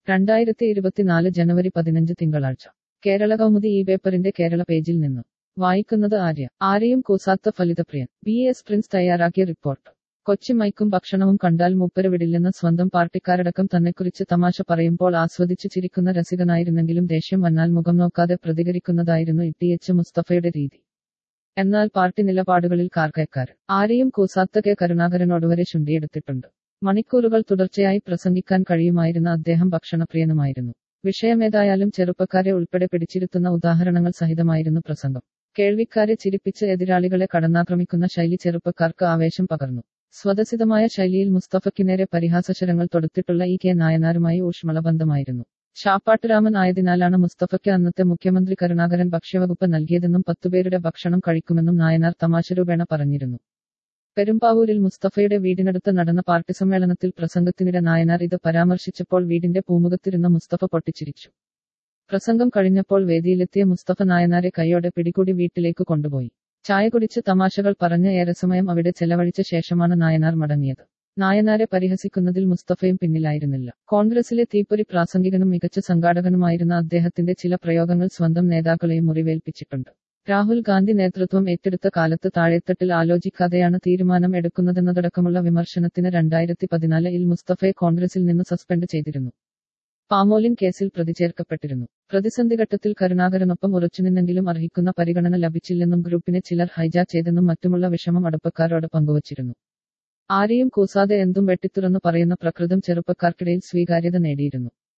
രണ്ടായിരത്തി ഇരുപത്തിനാല് ജനുവരി പതിനഞ്ച് തിങ്കളാഴ്ച കേരള കൗമുദി ഈ പേപ്പറിന്റെ കേരള പേജിൽ നിന്ന് വായിക്കുന്നത് ആര്യ ആരെയും കൂസാത്ത ഫലിതപ്രിയൻ ബി എസ് പ്രിൻസ് തയ്യാറാക്കിയ റിപ്പോർട്ട് കൊച്ചി മൈക്കും ഭക്ഷണവും കണ്ടാൽ മൂപ്പര് വിടില്ലെന്ന് സ്വന്തം പാർട്ടിക്കാരടക്കം തന്നെക്കുറിച്ച് തമാശ പറയുമ്പോൾ ആസ്വദിച്ച് ചിരിക്കുന്ന രസികനായിരുന്നെങ്കിലും ദേഷ്യം വന്നാൽ മുഖം നോക്കാതെ പ്രതികരിക്കുന്നതായിരുന്നു ഇട്ടിഎച്ച് മുസ്തഫയുടെ രീതി എന്നാൽ പാർട്ടി നിലപാടുകളിൽ കാർക്കയക്കാരൻ ആരെയും കൂസാത്ത കെ കരുണാകരനോടുവരെ ചുണ്ടിയെടുത്തിട്ടുണ്ട് മണിക്കൂറുകൾ തുടർച്ചയായി പ്രസംഗിക്കാൻ കഴിയുമായിരുന്ന അദ്ദേഹം ഭക്ഷണപ്രിയനുമായിരുന്നു വിഷയമേതായാലും ചെറുപ്പക്കാരെ ഉൾപ്പെടെ പിടിച്ചിരുത്തുന്ന ഉദാഹരണങ്ങൾ സഹിതമായിരുന്നു പ്രസംഗം കേൾവിക്കാരെ ചിരിപ്പിച്ച് എതിരാളികളെ കടന്നാക്രമിക്കുന്ന ശൈലി ചെറുപ്പക്കാർക്ക് ആവേശം പകർന്നു സ്വതസിതമായ ശൈലിയിൽ മുസ്തഫയ്ക്കുനേരെ പരിഹാസശരങ്ങൾ തൊടുത്തിട്ടുള്ള ഈ കെ നായനാരുമായി ഊഷ്മളബന്ധമായിരുന്നു ഷാപ്പാട്ടുരാമൻ ആയതിനാലാണ് മുസ്തഫയ്ക്ക് അന്നത്തെ മുഖ്യമന്ത്രി കരുണാകരൻ ഭക്ഷ്യവകുപ്പ് നൽകിയതെന്നും പത്തുപേരുടെ ഭക്ഷണം കഴിക്കുമെന്നും നായനാർ തമാശരൂപേണ പറഞ്ഞിരുന്നു പെരുമ്പാവൂരിൽ മുസ്തഫയുടെ വീടിനടുത്ത് നടന്ന പാർട്ടി സമ്മേളനത്തിൽ പ്രസംഗത്തിനിടെ നായനാർ ഇത് പരാമർശിച്ചപ്പോൾ വീടിന്റെ പൂമുഖത്തിരുന്ന മുസ്തഫ പൊട്ടിച്ചിരിച്ചു പ്രസംഗം കഴിഞ്ഞപ്പോൾ വേദിയിലെത്തിയ മുസ്തഫ നായനാരെ കൈയോടെ പിടികൂടി വീട്ടിലേക്ക് കൊണ്ടുപോയി ചായ കുടിച്ച് തമാശകൾ പറഞ്ഞ് ഏറെ സമയം അവിടെ ചെലവഴിച്ച ശേഷമാണ് നായനാർ മടങ്ങിയത് നായനാരെ പരിഹസിക്കുന്നതിൽ മുസ്തഫയും പിന്നിലായിരുന്നില്ല കോൺഗ്രസിലെ തീപ്പൊരി പ്രാസംഗികനും മികച്ച സംഘാടകനുമായിരുന്ന അദ്ദേഹത്തിന്റെ ചില പ്രയോഗങ്ങൾ സ്വന്തം നേതാക്കളെയും മുറിവേൽപ്പിച്ചിട്ടുണ്ട് രാഹുൽ ഗാന്ധി നേതൃത്വം ഏറ്റെടുത്ത കാലത്ത് താഴെത്തട്ടിൽ ആലോചിക്കാതെയാണ് തീരുമാനം എടുക്കുന്നതെന്നതടക്കമുള്ള വിമർശനത്തിന് രണ്ടായിരത്തി പതിനാലിൽ മുസ്തഫയെ കോൺഗ്രസിൽ നിന്ന് സസ്പെൻഡ് ചെയ്തിരുന്നു പാമോലിൻ കേസിൽ പ്രതിചേർക്കപ്പെട്ടിരുന്നു പ്രതിസന്ധിഘട്ടത്തിൽ കരുണാകരനൊപ്പം ഉറച്ചുനിന്നെങ്കിലും അർഹിക്കുന്ന പരിഗണന ലഭിച്ചില്ലെന്നും ഗ്രൂപ്പിനെ ചിലർ ഹൈജാക്ക് ചെയ്തെന്നും മറ്റുമുള്ള വിഷമം അടുപ്പക്കാരോട് പങ്കുവച്ചിരുന്നു ആരെയും കൂസാതെ എന്തും വെട്ടിത്തുറന്നു പറയുന്ന പ്രകൃതം ചെറുപ്പക്കാർക്കിടയിൽ സ്വീകാര്യത നേടിയിരുന്നു